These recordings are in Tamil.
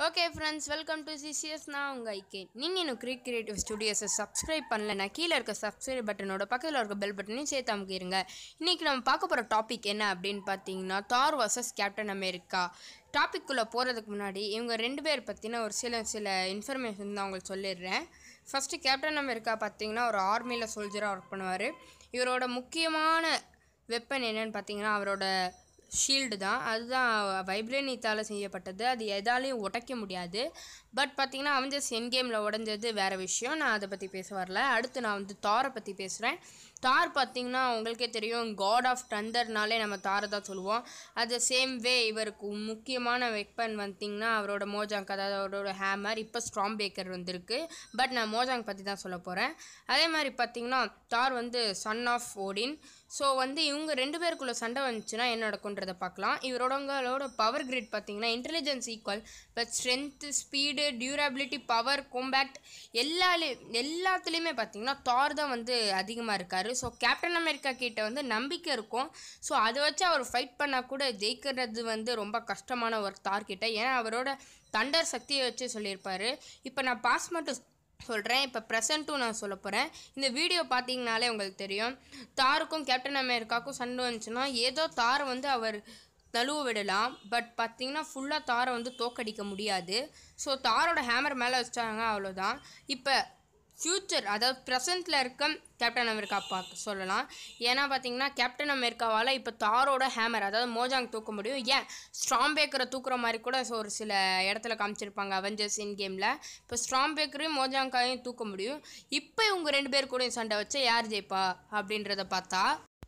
okay friends welcome to C C S நான் உங்கள் ஐகே நீங்கள் இன்னும் கிரிக் கிரியேட்டிவ் ஸ்டுடியோஸை சப்ஸ்கிரைப் பண்ணலன்னா கீழே இருக்க சப்ஸ்கிரைப் பட்டனோட பக்கத்தில் இருக்க பெல் பட்டனையும் சேர்த்து அமுக்கிடுங்க இன்றைக்கி நம்ம பார்க்க போகிற டாபிக் என்ன அப்படின்னு பார்த்தீங்கன்னா தார் வர்சஸ் கேப்டன் அமெரிக்கா டாபிக்குள்ளே போகிறதுக்கு முன்னாடி இவங்க ரெண்டு பேர் பற்றின ஒரு சில சில இன்ஃபர்மேஷன் தான் உங்களுக்கு சொல்லிடுறேன் ஃபஸ்ட்டு கேப்டன் அமெரிக்கா பார்த்தீங்கன்னா ஒரு ஆர்மியில் சோல்ஜராக ஒர்க் பண்ணுவார் இவரோட முக்கியமான வெப்பன் என்னன்னு பார்த்தீங்கன்னா அவரோட ஷீல்டு தான் அதுதான் வைப்ரேனியத்தால் செய்யப்பட்டது அது எதாலையும் உடைக்க முடியாது பட் பார்த்தீங்கன்னா அவஞ்சஸ் என் கேமில் உடஞ்சது வேறு விஷயம் நான் அதை பற்றி பேச வரல அடுத்து நான் வந்து தாரை பற்றி பேசுகிறேன் தார் பார்த்தீங்கன்னா உங்களுக்கே தெரியும் காட் ஆஃப் டண்டர்னாலே நம்ம தாரை தான் சொல்லுவோம் அது சேம் வே இவருக்கு முக்கியமான வெப்பன் பார்த்தீங்கன்னா அவரோட மோஜாங்க் அதாவது அவரோட ஹேமர் இப்போ ஸ்ட்ராம் பேக்கர் வந்திருக்கு பட் நான் மோஜாங் பற்றி தான் சொல்ல போகிறேன் அதே மாதிரி பார்த்தீங்கன்னா தார் வந்து சன் ஆஃப் ஓடின் ஸோ வந்து இவங்க ரெண்டு பேருக்குள்ள சண்டை வந்துச்சுன்னா என்ன நடக்குன்றதை பார்க்கலாம் இவரோடங்களோட பவர் கிரிட் பார்த்தீங்கன்னா intelligence equal but strength speed durability power compact எல்லாலே எல்லாத்துலேயுமே பார்த்தீங்கன்னா தார் தான் வந்து அதிகமாக இருக்கார் ஸோ கேப்டன் அமெரிக்கா கிட்ட வந்து நம்பிக்கை இருக்கும் ஸோ அதை வச்சு அவர் ஃபைட் பண்ணால் கூட ஜெயிக்கிறது வந்து ரொம்ப கஷ்டமான ஒரு தார் கிட்ட ஏன்னா அவரோட தண்டர் சக்தியை வச்சு சொல்லியிருப்பாரு இப்போ நான் பாஸ் மட்டும் சொல்கிறேன் இப்போ ப்ரெசண்ட்டும் நான் சொல்ல போகிறேன் இந்த வீடியோ பார்த்தீங்கனாலே உங்களுக்கு தெரியும் தாருக்கும் கேப்டன் அமெரிக்காவுக்கும் சண்டை வந்துச்சுன்னா ஏதோ தாரை வந்து அவர் நழுவ விடலாம் பட் பார்த்தீங்கன்னா ஃபுல்லாக தாரை வந்து தோக்கடிக்க முடியாது ஸோ தாரோட ஹேமர் மேலே வச்சிட்டாங்க அவ்வளோதான் இப்போ ஃப்யூச்சர் அதாவது ப்ரெசண்ட்டில் இருக்க கேப்டன் அமெரிக்கா பார்க்க சொல்லலாம் ஏன்னா பார்த்தீங்கன்னா கேப்டன் அமெரிக்காவால் இப்போ தாரோட ஹேமர் அதாவது மோஜாங் தூக்க முடியும் ஏன் ஸ்ட்ராம் பேக்கரை தூக்குற மாதிரி கூட so ஒரு சில இடத்துல காமிச்சிருப்பாங்க அவெஞ்சர்ஸ் இன் கேமில் இப்போ ஸ்ட்ராம் பேக்கரையும் மோஜாங்காயும் தூக்க முடியும் இப்போ இவங்க ரெண்டு பேர் கூடயும் சண்டை வச்சா யார் ஜெயிப்பா அப்படின்றத பார்த்தா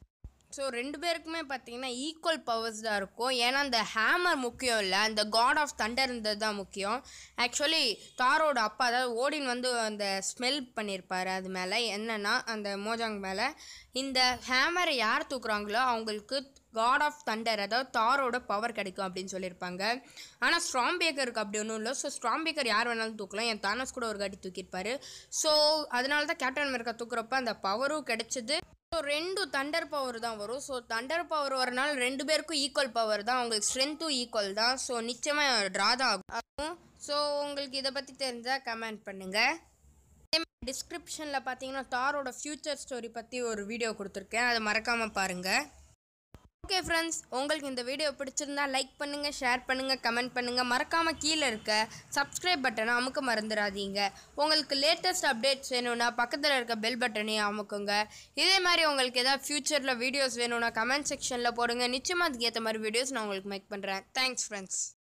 ஸோ ரெண்டு பேருக்குமே பார்த்தீங்கன்னா ஈக்குவல் பவர்ஸ் தான் இருக்கும் ஏன்னா அந்த ஹேமர் முக்கியம் இல்லை அந்த காட் ஆஃப் தண்டர் இருந்தது தான் முக்கியம் ஆக்சுவலி தாரோட அப்பா அதாவது ஓடின் வந்து அந்த ஸ்மெல் பண்ணியிருப்பாரு அது மேலே என்னன்னா அந்த மோஜாங் மேலே இந்த ஹேமரை யார் தூக்குறாங்களோ அவங்களுக்கு காட் ஆஃப் தண்டர் அதாவது தாரோட பவர் கிடைக்கும் அப்படின்னு சொல்லியிருப்பாங்க ஆனால் ஸ்ட்ராம் பேக்கருக்கு அப்படி ஒன்றும் இல்லை ஸோ ஸ்ட்ராம் பேக்கர் யார் வேணாலும் தூக்கலாம் என் தானஸ் கூட ஒரு காட்டி தூக்கியிருப்பாரு ஸோ அதனால தான் கேப்டன் அமெரிக்கா தூக்குறப்ப அந்த பவரும் கிடைச்சது ஸோ ரெண்டு தண்டர் பவர் தான் வரும் ஸோ தண்டர் பவர் வரனால ரெண்டு பேருக்கும் ஈக்குவல் பவர் தான் உங்களுக்கு ஸ்ட்ரென்த்தும் ஈக்குவல் தான் ஸோ நிச்சயமாக ட்ரா தான் ஆகும் ஸோ உங்களுக்கு இதை பற்றி தெரிஞ்சால் கமெண்ட் பண்ணுங்கள் டிஸ்கிரிப்ஷனில் பார்த்தீங்கன்னா தாரோட ஃப்யூச்சர் ஸ்டோரி பற்றி ஒரு வீடியோ கொடுத்துருக்கேன் அதை மறக்காமல் பாருங்கள் ஓகே ஃப்ரெண்ட்ஸ் உங்களுக்கு இந்த வீடியோ பிடிச்சிருந்தா லைக் பண்ணுங்கள் ஷேர் பண்ணுங்கள் கமெண்ட் பண்ணுங்கள் மறக்காமல் கீழே இருக்க சப்ஸ்கிரைப் பட்டனை அமுக்க மறந்துடாதீங்க உங்களுக்கு லேட்டஸ்ட் அப்டேட்ஸ் வேணும்னா பக்கத்தில் இருக்க பெல் பட்டனையும் அமுக்குங்க இதே மாதிரி உங்களுக்கு ஏதாவது ஃப்யூச்சரில் வீடியோஸ் வேணும்னா கமெண்ட் செக்ஷனில் போடுங்க நிச்சயமாக அதுக்கு ஏற்ற மாதிரி வீடியோஸ் நான் உங்களுக்கு மேக் பண்ணுறேன் தேங்க்ஸ் ஃப்ரெண்ட்ஸ்